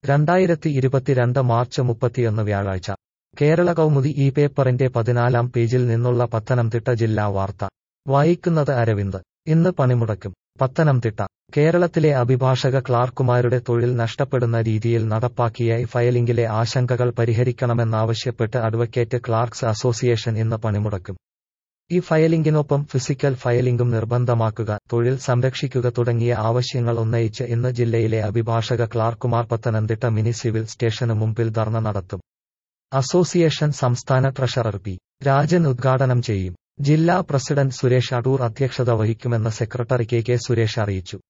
രണ്ടായിരത്തി ഇരുപത്തിരണ്ട് മാർച്ച് മുപ്പത്തിയൊന്ന് വ്യാഴാഴ്ച കേരള കൗമുദി ഈ പേപ്പറിന്റെ പതിനാലാം പേജിൽ നിന്നുള്ള പത്തനംതിട്ട ജില്ലാ വാർത്ത വായിക്കുന്നത് അരവിന്ദ് ഇന്ന് പണിമുടക്കും പത്തനംതിട്ട കേരളത്തിലെ അഭിഭാഷക ക്ലാർക്കുമാരുടെ തൊഴിൽ നഷ്ടപ്പെടുന്ന രീതിയിൽ നടപ്പാക്കിയ ഫയലിംഗിലെ ആശങ്കകൾ പരിഹരിക്കണമെന്നാവശ്യപ്പെട്ട് അഡ്വക്കേറ്റ് ക്ലാർക്സ് അസോസിയേഷൻ ഇന്ന് പണിമുടക്കും ഈ ഫയലിംഗിനൊപ്പം ഫിസിക്കൽ ഫയലിംഗും നിർബന്ധമാക്കുക തൊഴിൽ സംരക്ഷിക്കുക തുടങ്ങിയ ആവശ്യങ്ങൾ ഉന്നയിച്ച് ഇന്ന് ജില്ലയിലെ അഭിഭാഷക ക്ലാർക്കുമാർ പത്തനംതിട്ട മിനി സിവിൽ സ്റ്റേഷന് മുമ്പിൽ ധർണ നടത്തും അസോസിയേഷൻ സംസ്ഥാന ട്രഷറർ പി രാജൻ ഉദ്ഘാടനം ചെയ്യും ജില്ലാ പ്രസിഡന്റ് സുരേഷ് അടൂർ അധ്യക്ഷത വഹിക്കുമെന്ന് സെക്രട്ടറി കെ കെ സുരേഷ് അറിയിച്ചു